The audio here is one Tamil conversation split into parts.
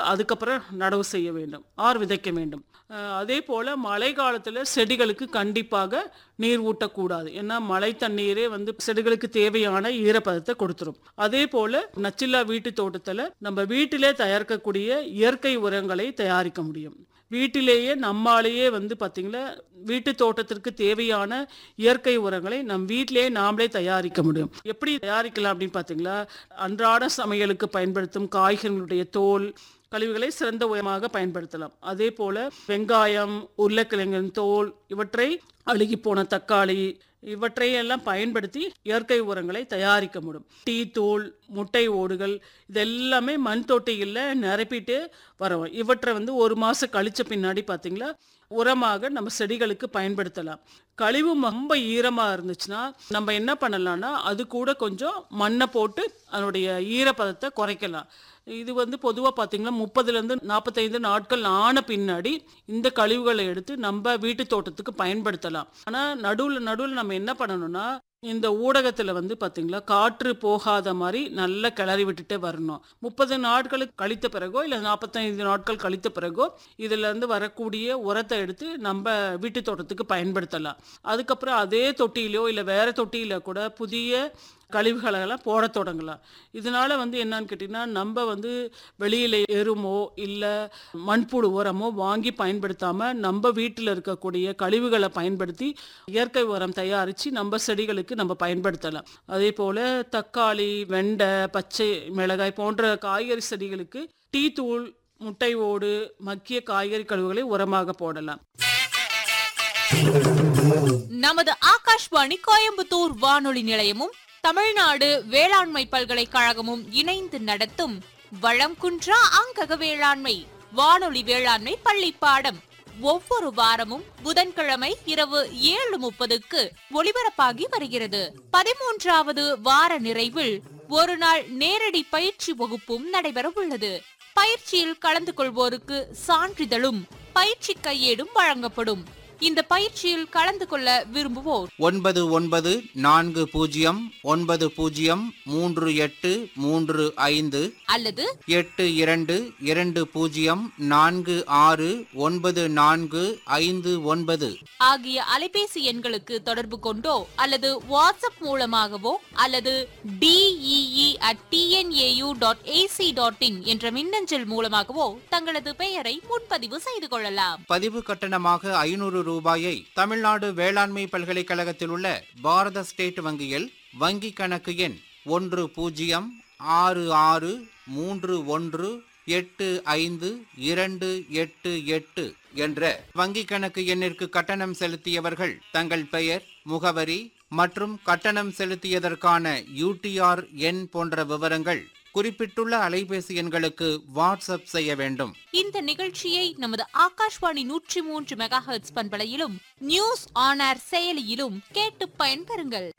அதுக்கப்புறம் நடவு செய்ய வேண்டும் ஆர் விதைக்க வேண்டும் அஹ் அதே போல் மழை காலத்தில் செடிகளுக்கு கண்டிப்பாக நீர் ஊட்டக்கூடாது ஏன்னா மழை தண்ணீரே வந்து செடிகளுக்கு தேவையான ஈரப்பதத்தை கொடுத்துரும் அதே போல் நச்சில்லா வீட்டு தோட்டத்தில் நம்ம வீட்டிலே தயாரிக்கக்கூடிய இயற்கை உரங்களை தயாரிக்க முடியும் வீட்டிலேயே நம்மாலேயே வந்து பார்த்திங்களா வீட்டு தோட்டத்திற்கு தேவையான இயற்கை உரங்களை நம் வீட்டிலேயே நாமளே தயாரிக்க முடியும் எப்படி தயாரிக்கலாம் அப்படின்னு பார்த்தீங்களா அன்றாட சமையலுக்கு பயன்படுத்தும் காய்கறிகளுடைய தோல் கழிவுகளை சிறந்த உரமாக பயன்படுத்தலாம் அதே போல வெங்காயம் உருளைக்கிழங்கின் தோல் இவற்றை அழுகி போன தக்காளி இவற்றையெல்லாம் பயன்படுத்தி இயற்கை உரங்களை தயாரிக்க முடியும் டீ தூள் முட்டை ஓடுகள் இதெல்லாமே மண் தொட்டிகளில் நிரப்பிட்டு வரோம் இவற்றை வந்து ஒரு மாதம் கழிச்ச பின்னாடி பார்த்தீங்களா உரமாக நம்ம செடிகளுக்கு பயன்படுத்தலாம் கழிவு ரொம்ப ஈரமாக இருந்துச்சுன்னா நம்ம என்ன பண்ணலாம்னா அது கூட கொஞ்சம் மண்ணை போட்டு அதனுடைய ஈரப்பதத்தை குறைக்கலாம் இது வந்து பொதுவாக பார்த்தீங்கன்னா முப்பதுலேருந்து நாற்பத்தைந்து நாட்கள் ஆன பின்னாடி இந்த கழிவுகளை எடுத்து நம்ம வீட்டு தோட்டத்துக்கு பயன்படுத்தலாம் ஆனால் நடுவில் நடுவில் நம்ம என்ன பண்ணணும்னா இந்த ஊடகத்தில் வந்து பார்த்தீங்களா காற்று போகாத மாதிரி நல்லா கிளறி விட்டுட்டே வரணும் முப்பது நாட்களுக்கு கழித்த பிறகோ இல்லை நாற்பத்தைந்து நாட்கள் கழித்த பிறகோ இதிலேருந்து வரக்கூடிய உரத்தை எடுத்து நம்ம வீட்டு தோட்டத்துக்கு பயன்படுத்தலாம் அதுக்கப்புறம் அதே தொட்டியிலோ இல்லை வேற தொட்டியில கூட புதிய கழிவுகளெல்லாம் போட தொடங்கலாம் இதனால வந்து என்னன்னு கேட்டிங்கன்னா நம்ம வந்து வெளியில் எருமோ இல்லை மண்புழு உரமோ வாங்கி பயன்படுத்தாமல் நம்ம வீட்டில் இருக்கக்கூடிய கழிவுகளை பயன்படுத்தி இயற்கை உரம் தயாரித்து நம்ம செடிகளுக்கு நம்ம பயன்படுத்தலாம் அதே போல் தக்காளி வெண்டை பச்சை மிளகாய் போன்ற காய்கறி செடிகளுக்கு டீ தூள் முட்டை ஓடு மக்கிய காய்கறி கழிவுகளை உரமாக போடலாம் நமது ஆகாஷ்வாணி கோயம்புத்தூர் வானொலி நிலையமும் தமிழ்நாடு வேளாண்மை பல்கலைக்கழகமும் இணைந்து நடத்தும் வளம் குன்றா அங்கக வேளாண்மை வானொலி வேளாண்மை பள்ளி பாடம் ஒவ்வொரு வாரமும் புதன்கிழமை இரவு ஏழு முப்பதுக்கு ஒளிபரப்பாகி வருகிறது பதிமூன்றாவது வார நிறைவில் ஒரு நாள் நேரடி பயிற்சி வகுப்பும் நடைபெற உள்ளது பயிற்சியில் கலந்து கொள்வோருக்கு சான்றிதழும் பயிற்சி கையேடும் வழங்கப்படும் இந்த பயிற்சியில் கலந்து கொள்ள விரும்புவோர் ஒன்பது ஒன்பது நான்கு பூஜ்ஜியம் ஒன்பது பூஜ்ஜியம் மூன்று எட்டு மூன்று ஐந்து அல்லது எட்டு இரண்டு இரண்டு பூஜ்ஜியம் நான்கு ஆறு ஒன்பது நான்கு ஐந்து ஒன்பது ஆகிய அலைபேசி எண்களுக்கு தொடர்பு கொண்டோ அல்லது வாட்ஸ்அப் மூலமாகவோ அல்லது dee at TNAU dot ac dot in என்ற மின்னஞ்சல் மூலமாகவோ தங்களது பெயரை முன்பதிவு செய்து கொள்ளலாம் பதிவு கட்டணமாக ஐநூறு ரூபாயை தமிழ்நாடு வேளாண்மை பல்கலைக்கழகத்தில் உள்ள பாரத ஸ்டேட் வங்கியில் வங்கி கணக்கு எண் ஒன்று பூஜ்ஜியம் ஆறு ஆறு மூன்று ஒன்று எட்டு ஐந்து இரண்டு எட்டு எட்டு என்ற வங்கி கணக்கு எண்ணிற்கு கட்டணம் செலுத்தியவர்கள் தங்கள் பெயர் முகவரி மற்றும் கட்டணம் செலுத்தியதற்கான யூடிஆர் எண் போன்ற விவரங்கள் குறிப்பிட்டுள்ள அலைபேசி எண்களுக்கு வாட்ஸ்அப் செய்ய வேண்டும் இந்த நிகழ்ச்சியை நமது ஆகாஷ்வாணி நூற்றி மூன்று மெகா ஹெர்ட்ஸ் பண்பலையிலும் நியூஸ் ஆன் ஏர் செயலியிலும் கேட்டு பயன்பெறுங்கள்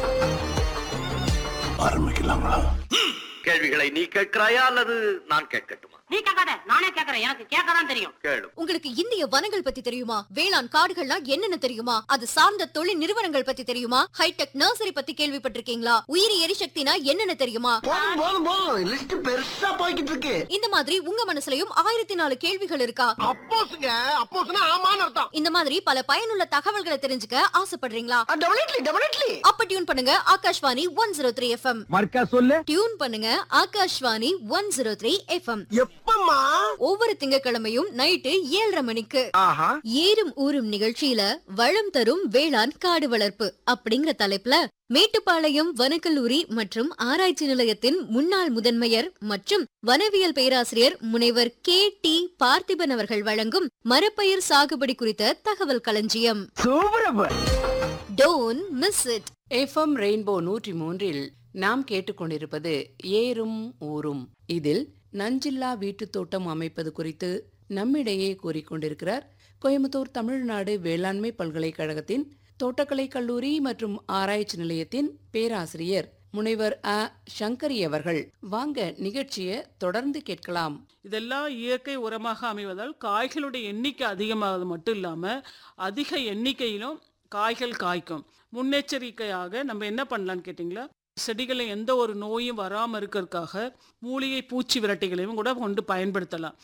ஆரம்பிக்கலாங்களா கேள்விகளை நீ கேட்கிறாயா அல்லது நான் கேட்கட்டுமா நீ கேட்காத நானே கேக்குறேன் எனக்கு கேட்கதான் தெரியும் கேளு உங்களுக்கு இந்திய வனங்கள் பத்தி தெரியுமா வேளாண் காடுகள்னா என்னென்ன தெரியுமா அது சார்ந்த தொழில் நிறுவனங்கள் பத்தி தெரியுமா ஹைடெக் நர்சரி பத்தி கேள்விப்பட்டிருக்கீங்களா உயிரி எரிசக்தினா என்னென்ன தெரியுமா போதும் போதும் போதும் லிஸ்ட் பெருசா போய்கிட்டு இருக்கு இந்த மாதிரி உங்க மனசுலயும் ஆயிரத்தி நாலு கேள்விகள் இருக்கா அப்போஸ்ங்க அப்போஸ்னா ஆமான்னு அர்த்தம் இந்த மாதிரி பல பயனுள்ள தகவல்களை தெரிஞ்சுக்க ஆசைப்படுறீங்களா டெபினெட்லி டெபினெட்லி அப்ப டியூன் பண்ணுங்க Akashvani one zero three FM மர்க்கா சொல்லு டியூன் பண்ணுங்க Akashvani one zero three FM எப்பம்மா ஒவ்வொரு திங்கட்கிழமையும் நைட்டு ஏழரை மணிக்கு ஆஹா ஏறும் ஊரும் நிகழ்ச்சியில வளம் தரும் வேளாண் காடு வளர்ப்பு அப்படிங்கிற தலைப்புல மேட்டுப்பாளையம் வனக்கல்லூரி மற்றும் ஆராய்ச்சி நிலையத்தின் முன்னாள் முதன்மையர் மற்றும் வனவியல் பேராசிரியர் முனைவர் கே டி பார்த்திபன் அவர்கள் வழங்கும் மரப்பயிர் சாகுபடி குறித்த தகவல் களஞ்சியம் super don't miss it FM rainbow நூற்றி மூன்றில் நாம் கேட்டுக்கொண்டிருப்பது ஏறும் ஊரும் இதில் நஞ்சில்லா வீட்டுத் தோட்டம் அமைப்பது குறித்து நம்மிடையே கூறிக்கொண்டிருக்கிறார் கோயம்புத்தூர் தமிழ்நாடு வேளாண்மை பல்கலைக்கழகத்தின் தோட்டக்கலை கல்லூரி மற்றும் ஆராய்ச்சி நிலையத்தின் பேராசிரியர் முனைவர் அ சங்கரி அவர்கள் வாங்க நிகழ்ச்சியை தொடர்ந்து கேட்கலாம் இதெல்லாம் இயற்கை உரமாக அமைவதால் காய்களுடைய எண்ணிக்கை அதிகமாவது மட்டும் இல்லாமல் அதிக எண்ணிக்கையிலும் காய்கள் காய்க்கும் முன்னெச்சரிக்கையாக நம்ம என்ன பண்ணலான்னு கேட்டிங்களா செடிகளை எந்த ஒரு நோயும் வராமல் இருக்கிறதுக்காக மூலிகை பூச்சி விரட்டிகளையும் கூட கொண்டு பயன்படுத்தலாம்